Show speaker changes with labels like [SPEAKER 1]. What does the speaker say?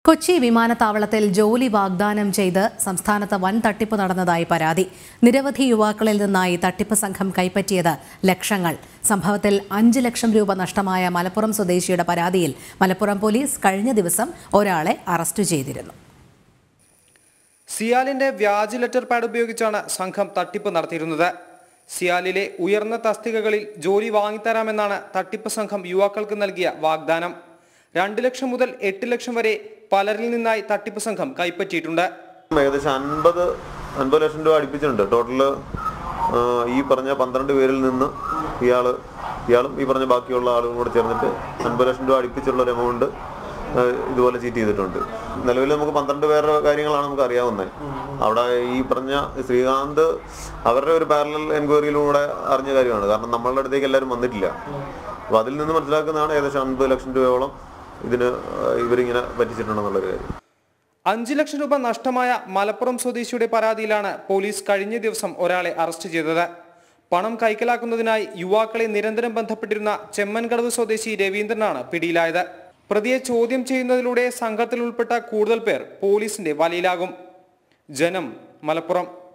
[SPEAKER 1] കൊച്ചി വിമാനത്താവളത്തിൽ ജോലി വാഗ്ദാനം ചെയ്ത് സംസ്ഥാനത്ത് വൻ തട്ടിപ്പ് നടന്നതായി പരാതി നിരവധി യുവാക്കളിൽ നിന്നായി തട്ടിപ്പ് സംഘം കൈപ്പറ്റിയത് ലക്ഷങ്ങൾ സംഭവത്തിൽ അഞ്ച് ലക്ഷം രൂപ നഷ്ടമായ മലപ്പുറം സ്വദേശിയുടെ പരാതിയിൽ മലപ്പുറം പോലീസ് കഴിഞ്ഞ ദിവസം ഒരാളെ അറസ്റ്റ് ചെയ്തിരുന്നു
[SPEAKER 2] സിയാലിന്റെ വ്യാജ ലെറ്റർ പാഡ് ഉപയോഗിച്ചാണ് സംഘം തട്ടിപ്പ് നടത്തിയിരുന്നത് സിയാലിലെ ഉയർന്ന തസ്തികകളിൽ ജോലി വാങ്ങിത്തരാമെന്നാണ് തട്ടിപ്പ് സംഘം യുവാക്കൾക്ക് നൽകിയ വാഗ്ദാനം രണ്ട് ലക്ഷം മുതൽ എട്ട് ലക്ഷം വരെ പലരിൽ നിന്നായി തട്ടിപ്പ് സംഘം കൈപ്പറ്റിയിട്ടുണ്ട്
[SPEAKER 3] ഏകദേശം അൻപത് അൻപത് ലക്ഷം രൂപ അടുപ്പിച്ചിട്ടുണ്ട് ടോട്ടല് ഈ പറഞ്ഞ പന്ത്രണ്ട് പേരിൽ നിന്ന് ഇയാൾ ഇയാളും ഈ പറഞ്ഞ ബാക്കിയുള്ള ആളുകളും കൂടെ ചേർന്നിട്ട് അൻപത് ലക്ഷം രൂപ അടുപ്പിച്ചുള്ള ഒരു എമൗണ്ട് ഇതുപോലെ ചീറ്റ് ചെയ്തിട്ടുണ്ട് നിലവിൽ നമുക്ക് പന്ത്രണ്ട് പേരുടെ കാര്യങ്ങളാണ് നമുക്ക് അറിയാവുന്നത് അവിടെ ഈ പറഞ്ഞ ശ്രീകാന്ത് അവരുടെ ഒരു പാരലൽ എൻക്വയറിയിലൂടെ അറിഞ്ഞ കാര്യമാണ് കാരണം നമ്മളുടെ അടുത്തേക്ക് എല്ലാവരും വന്നിട്ടില്ല അപ്പോൾ അതിൽ നിന്ന് മനസ്സിലാക്കുന്നതാണ് ഏകദേശം അൻപത് ലക്ഷം രൂപയോളം ഇതിന് ഇവരിങ്ങനെ പറ്റിച്ചിട്ടുണ്ടെന്നുള്ളൊരു കാര്യം
[SPEAKER 2] അഞ്ച് ലക്ഷം രൂപ നഷ്ടമായ മലപ്പുറം സ്വദേശിയുടെ പരാതിയിലാണ് പോലീസ് കഴിഞ്ഞ ദിവസം ഒരാളെ അറസ്റ്റ് ചെയ്തത് പണം കൈക്കലാക്കുന്നതിനായി യുവാക്കളെ നിരന്തരം ബന്ധപ്പെട്ടിരുന്ന ചെമ്മൻകടവ് സ്വദേശി രവീന്ദ്രനാണ് പിടിയിലായത് പ്രതിയെ ചോദ്യം ചെയ്യുന്നതിലൂടെ സംഘത്തിൽ ഉൾപ്പെട്ട കൂടുതൽ പേർ പോലീസിന്റെ വലയിലാകും ജനം മലപ്പുറം